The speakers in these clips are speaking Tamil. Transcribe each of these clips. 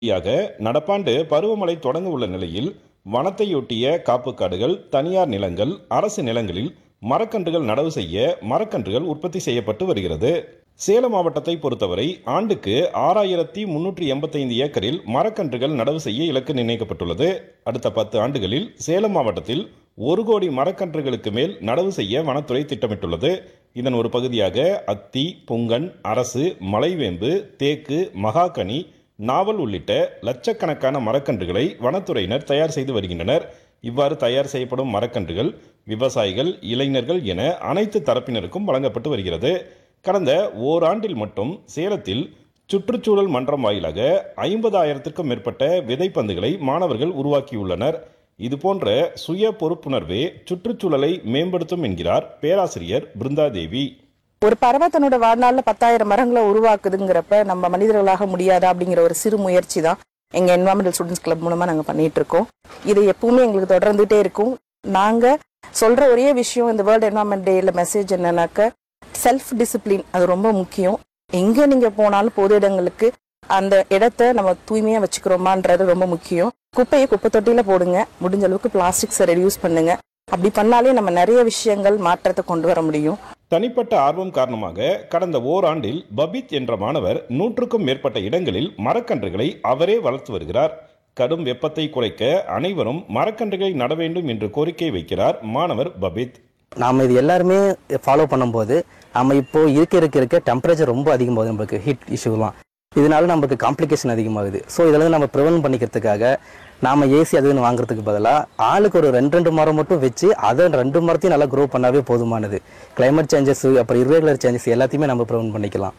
யாக நடப்பாண்டு பருவமழை தொடங்க உள்ள நிலையில் வனத்தையொட்டிய காப்புக்காடுகள் தனியார் நிலங்கள் அரசு நிலங்களில் மரக்கன்றுகள் நடவு செய்ய மரக்கன்றுகள் உற்பத்தி செய்யப்பட்டு வருகிறது சேலம் மாவட்டத்தை பொறுத்தவரை ஆண்டுக்கு ஆறாயிரத்தி முன்னூற்றி எண்பத்தைந்து ஏக்கரில் மரக்கன்றுகள் நடவு செய்ய இலக்கு நிர்ணயிக்கப்பட்டுள்ளது அடுத்த பத்து ஆண்டுகளில் சேலம் மாவட்டத்தில் ஒரு கோடி மரக்கன்றுகளுக்கு மேல் நடவு செய்ய வனத்துறை திட்டமிட்டுள்ளது இதன் ஒரு பகுதியாக அத்தி புங்கன் அரசு மலைவேம்பு தேக்கு மகாகனி நாவல் உள்ளிட்ட லட்சக்கணக்கான மரக்கன்றுகளை வனத்துறையினர் தயார் செய்து வருகின்றனர் இவ்வாறு தயார் செய்யப்படும் மரக்கன்றுகள் விவசாயிகள் இளைஞர்கள் என அனைத்து தரப்பினருக்கும் வழங்கப்பட்டு வருகிறது கடந்த ஓராண்டில் மட்டும் சேலத்தில் சுற்றுச்சூழல் மன்றம் வாயிலாக ஐம்பதாயிரத்திற்கும் மேற்பட்ட விதைப்பந்துகளை மாணவர்கள் உருவாக்கியுள்ளனர் இதுபோன்ற சுய பொறுப்புணர்வே சுற்றுச்சூழலை மேம்படுத்தும் என்கிறார் பேராசிரியர் பிருந்தாதேவி ஒரு பறவை தன்னோட வாழ்நாள்ல பத்தாயிரம் மரங்களை உருவாக்குதுங்கிறப்ப நம்ம மனிதர்களாக முடியாதா அப்படிங்கிற ஒரு சிறு முயற்சி தான் எங்க என்வாரன்மெண்டல் ஸ்டூடெண்ட்ஸ் கிளப் மூலமா நாங்க பண்ணிட்டு இருக்கோம் இது எப்பவுமே எங்களுக்கு தொடர்ந்துட்டே இருக்கும் நாங்க சொல்ற ஒரே விஷயம் இந்த வேர்ல்டு என்வாரன்மெண்ட் டேல மெசேஜ் என்னன்னாக்க செல்ஃப் டிசிப்ளின் அது ரொம்ப முக்கியம் எங்க நீங்க போனாலும் பொது இடங்களுக்கு அந்த இடத்த நம்ம தூய்மையா வச்சுக்கிறோமான்றது ரொம்ப முக்கியம் குப்பையை குப்பை தொட்டியில போடுங்க முடிஞ்ச அளவுக்கு பிளாஸ்டிக்ஸை ரெடியூஸ் பண்ணுங்க அப்படி பண்ணாலே நம்ம நிறைய விஷயங்கள் மாற்றத்தை கொண்டு வர முடியும் தனிப்பட்ட ஆர்வம் காரணமாக கடந்த ஓராண்டில் பபித் என்ற மாணவர் நூற்றுக்கும் மேற்பட்ட இடங்களில் மரக்கன்றுகளை அவரே வளர்த்து வருகிறார் கடும் வெப்பத்தை குறைக்க அனைவரும் மரக்கன்றுகளை நட வேண்டும் என்று கோரிக்கை வைக்கிறார் மாணவர் பபித் நாம் இது எல்லாருமே ஃபாலோ பண்ணும்போது நம்ம இப்போ இருக்க இருக்க இருக்க டெம்பரேச்சர் ரொம்ப அதிகமாகுது நம்மளுக்கு ஹீட் இஷ்யூலாம் இதனால நமக்கு காம்ப்ளிகேஷன் அதிகமாகுது ஸோ இதில் நம்ம ப்ரிவென்ட் பண்ணிக்கிறதுக்காக நாம ஏசி அதுன்னு வாங்குறதுக்கு பதிலாக ஆளுக்கு ஒரு ரெண்டு ரெண்டு மரம் மட்டும் வச்சு அதை ரெண்டு மரத்தையும் நல்லா க்ரோ பண்ணாவே போதுமானது கிளைமேட் சேஞ்சஸ் அப்புறம் இர்ரெகுலர் சேஞ்சஸ் எல்லாத்தையுமே நம்ம ப்ரிவென்ட் பண்ணிக்கலாம்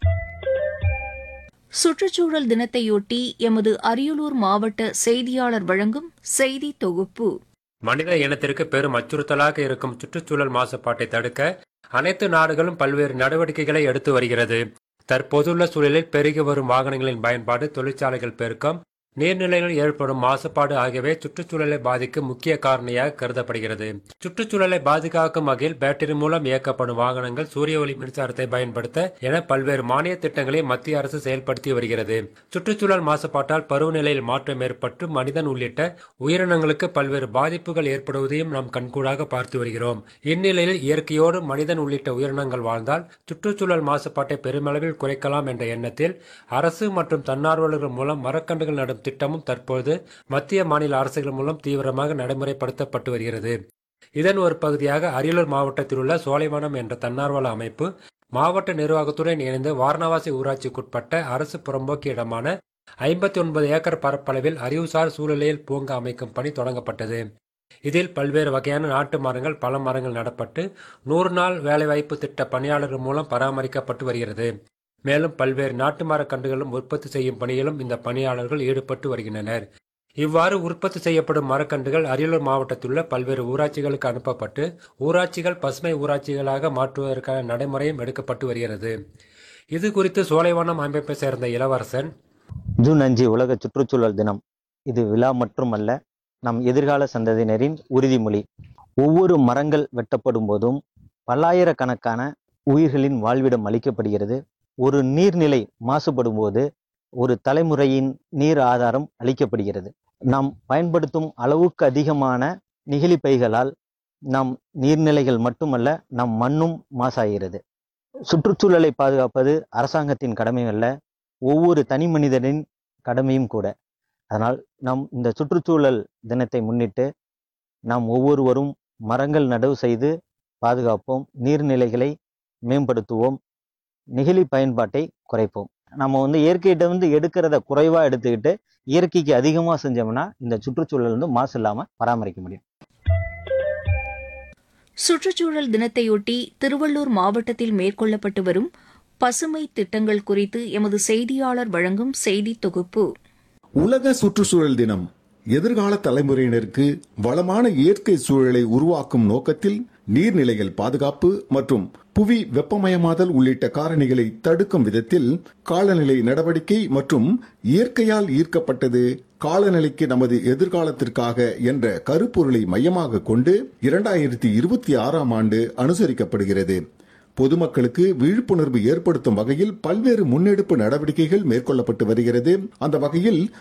சுற்றுச்சூழல் தினத்தையொட்டி எமது அரியலூர் மாவட்ட செய்தியாளர் வழங்கும் செய்தி தொகுப்பு மனித இனத்திற்கு பெரும் அச்சுறுத்தலாக இருக்கும் சுற்றுச்சூழல் மாசுபாட்டை தடுக்க அனைத்து நாடுகளும் பல்வேறு நடவடிக்கைகளை எடுத்து வருகிறது தற்போதுள்ள சூழலில் பெருகி வரும் வாகனங்களின் பயன்பாடு தொழிற்சாலைகள் பெருக்கம் நீர்நிலைகளில் ஏற்படும் மாசுபாடு ஆகியவை சுற்றுச்சூழலை பாதிக்கும் முக்கிய காரணியாக கருதப்படுகிறது சுற்றுச்சூழலை பாதுகாக்கும் வகையில் பேட்டரி மூலம் இயக்கப்படும் வாகனங்கள் சூரிய ஒளி மின்சாரத்தை பயன்படுத்த என பல்வேறு மானிய திட்டங்களை மத்திய அரசு செயல்படுத்தி வருகிறது சுற்றுச்சூழல் மாசுபாட்டால் பருவநிலையில் மாற்றம் ஏற்பட்டு மனிதன் உள்ளிட்ட உயிரினங்களுக்கு பல்வேறு பாதிப்புகள் ஏற்படுவதையும் நாம் கண்கூடாக பார்த்து வருகிறோம் இந்நிலையில் இயற்கையோடு மனிதன் உள்ளிட்ட உயிரினங்கள் வாழ்ந்தால் சுற்றுச்சூழல் மாசுபாட்டை பெருமளவில் குறைக்கலாம் என்ற எண்ணத்தில் அரசு மற்றும் தன்னார்வலர்கள் மூலம் மரக்கன்றுகள் நடும் திட்டமும் தற்போது மத்திய மாநில அரசுகள் மூலம் தீவிரமாக நடைமுறைப்படுத்தப்பட்டு வருகிறது இதன் ஒரு பகுதியாக அரியலூர் மாவட்டத்தில் உள்ள சோலைவனம் என்ற தன்னார்வல அமைப்பு மாவட்ட நிர்வாகத்துடன் இணைந்து வாரணாசி ஊராட்சிக்குட்பட்ட அரசு புறம்போக்கு இடமான ஐம்பத்தி ஒன்பது ஏக்கர் பரப்பளவில் அறிவுசார் சூழலியல் பூங்கா அமைக்கும் பணி தொடங்கப்பட்டது இதில் பல்வேறு வகையான நாட்டு மரங்கள் பல மரங்கள் நடப்பட்டு நூறு நாள் வேலைவாய்ப்பு திட்ட பணியாளர்கள் மூலம் பராமரிக்கப்பட்டு வருகிறது மேலும் பல்வேறு நாட்டு மரக் கன்றுகளும் உற்பத்தி செய்யும் பணியிலும் இந்த பணியாளர்கள் ஈடுபட்டு வருகின்றனர் இவ்வாறு உற்பத்தி செய்யப்படும் மரக்கன்றுகள் அரியலூர் மாவட்டத்தில் உள்ள பல்வேறு ஊராட்சிகளுக்கு அனுப்பப்பட்டு ஊராட்சிகள் பசுமை ஊராட்சிகளாக மாற்றுவதற்கான நடைமுறையும் எடுக்கப்பட்டு வருகிறது இது குறித்து சோலைவனம் அமைப்பை சேர்ந்த இளவரசன் ஜூன் அஞ்சு உலக சுற்றுச்சூழல் தினம் இது விழா மட்டுமல்ல நம் எதிர்கால சந்ததியினரின் உறுதிமொழி ஒவ்வொரு மரங்கள் வெட்டப்படும் போதும் பல்லாயிரக்கணக்கான உயிர்களின் வாழ்விடம் அளிக்கப்படுகிறது ஒரு நீர்நிலை மாசுபடும் போது ஒரு தலைமுறையின் நீர் ஆதாரம் அளிக்கப்படுகிறது நாம் பயன்படுத்தும் அளவுக்கு அதிகமான நெகிழி பைகளால் நம் நீர்நிலைகள் மட்டுமல்ல நம் மண்ணும் மாசாகிறது சுற்றுச்சூழலை பாதுகாப்பது அரசாங்கத்தின் கடமை அல்ல ஒவ்வொரு தனி மனிதனின் கடமையும் கூட அதனால் நாம் இந்த சுற்றுச்சூழல் தினத்தை முன்னிட்டு நாம் ஒவ்வொருவரும் மரங்கள் நடவு செய்து பாதுகாப்போம் நீர்நிலைகளை மேம்படுத்துவோம் நெகிழி பயன்பாட்டை குறைப்போம் நம்ம வந்து இயற்கையிட்ட வந்து எடுக்கிறத குறைவா எடுத்துக்கிட்டு இயற்கைக்கு அதிகமாக செஞ்சோம்னா இந்த சுற்றுச்சூழல் வந்து மாசு இல்லாம பராமரிக்க முடியும் சுற்றுச்சூழல் தினத்தையொட்டி திருவள்ளூர் மாவட்டத்தில் மேற்கொள்ளப்பட்டு வரும் பசுமை திட்டங்கள் குறித்து எமது செய்தியாளர் வழங்கும் செய்தி தொகுப்பு உலக சுற்றுச்சூழல் தினம் எதிர்கால தலைமுறையினருக்கு வளமான இயற்கை சூழலை உருவாக்கும் நோக்கத்தில் நீர்நிலைகள் பாதுகாப்பு மற்றும் புவி வெப்பமயமாதல் உள்ளிட்ட காரணிகளை தடுக்கும் விதத்தில் காலநிலை நடவடிக்கை மற்றும் இயற்கையால் ஈர்க்கப்பட்டது காலநிலைக்கு நமது எதிர்காலத்திற்காக என்ற கருப்பொருளை மையமாக கொண்டு இரண்டாயிரத்தி இருபத்தி ஆறாம் ஆண்டு அனுசரிக்கப்படுகிறது பொதுமக்களுக்கு விழிப்புணர்வு ஏற்படுத்தும் வகையில் பல்வேறு முன்னெடுப்பு நடவடிக்கைகள் மேற்கொள்ளப்பட்டு வருகிறது அந்த வகையில்